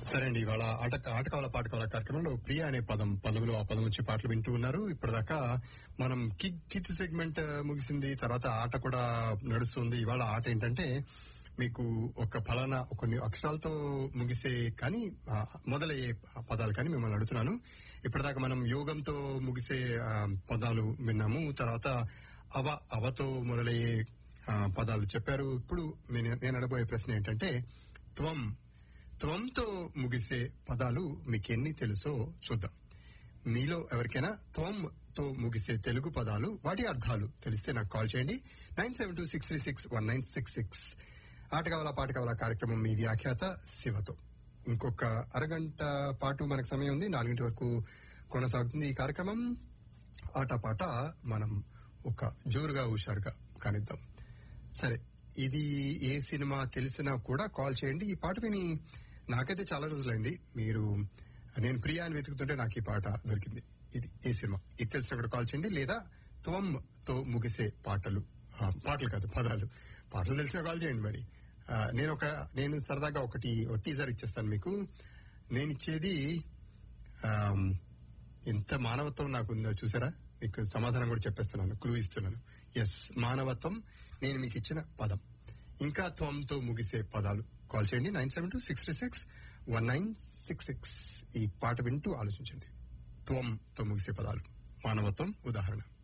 సరే అండి ఇవాళ ఆట ఆట కావాల పాట కావాల కార్యక్రమంలో ప్రియ అనే పదం పదవిలో ఆ పదం వచ్చి పాటలు వింటూ ఉన్నారు ఇప్పటిదాకా మనం కిక్ కిట్ సెగ్మెంట్ ముగిసింది తర్వాత ఆట కూడా నడుస్తుంది ఇవాళ ఆట ఏంటంటే మీకు ఒక ఫలానా కొన్ని అక్షరాలతో ముగిసే కానీ ఆ, మొదలయ్యే పదాలు కానీ మిమ్మల్ని అడుగుతున్నాను ఇప్పటిదాకా మనం యోగంతో ముగిసే ఆ, పదాలు విన్నాము తర్వాత అవ అవతో మొదలయ్యే ఆ, పదాలు చెప్పారు ఇప్పుడు నేను నేను అడగబోయే ప్రశ్న ఏంటంటే త్వం త్వంతో ముగిసే పదాలు మీకు ఎన్ని తెలుసో చూద్దాం మీలో ఎవరికైనా త్వంతో ముగిసే తెలుగు పదాలు వాటి అర్థాలు తెలిస్తే నాకు కాల్ చేయండి nine seven two six three six one nine six six ఆట కావాలా పాట కావాలా కార్యక్రమం మీ వ్యాఖ్యాత శివతో ఇంకొక అరగంట పాటు మనకు సమయం ఉంది నాలుగింటి వరకు కొనసాగుతుంది ఈ కార్యక్రమం ఆట పాట మనం ఒక జోరుగా హుషారుగా కానిద్దాం సరే ఇది ఏ సినిమా తెలిసినా కూడా కాల్ చేయండి ఈ పాట విని నాకైతే చాలా రోజులైంది మీరు నేను ప్రియా అని వెతుకుతుంటే నాకు ఈ పాట దొరికింది ఇది ఏ సినిమా ఇది తెలిసిన కూడా కాల్ చేయండి లేదా త్వం తో ముగిసే పాటలు ఆ, పాటలు కాదు పదాలు పాటలు తెలిసిన కాల్ చేయండి మరి ఆ, నేను ఒక నేను సరదాగా ఒకటి టీజర్ ఇచ్చేస్తాను మీకు నేను ఇచ్చేది ఆమ్, ఎంత మానవత్వం నాకు ఉందో చూసారా మీకు సమాధానం కూడా చెప్పేస్తున్నాను క్లూ ఇస్తున్నాను ఎస్ మానవత్వం నేను మీకు ఇచ్చిన పదం ఇంకా త్వంతో ముగిసే పదాలు కాల్ చేయండి nine seven two six three six one nine six six ఈ పాట వింటూ ఆలోచించండి త్వంతో ముగిసే పదాలు మానవత్వం ఉదాహరణ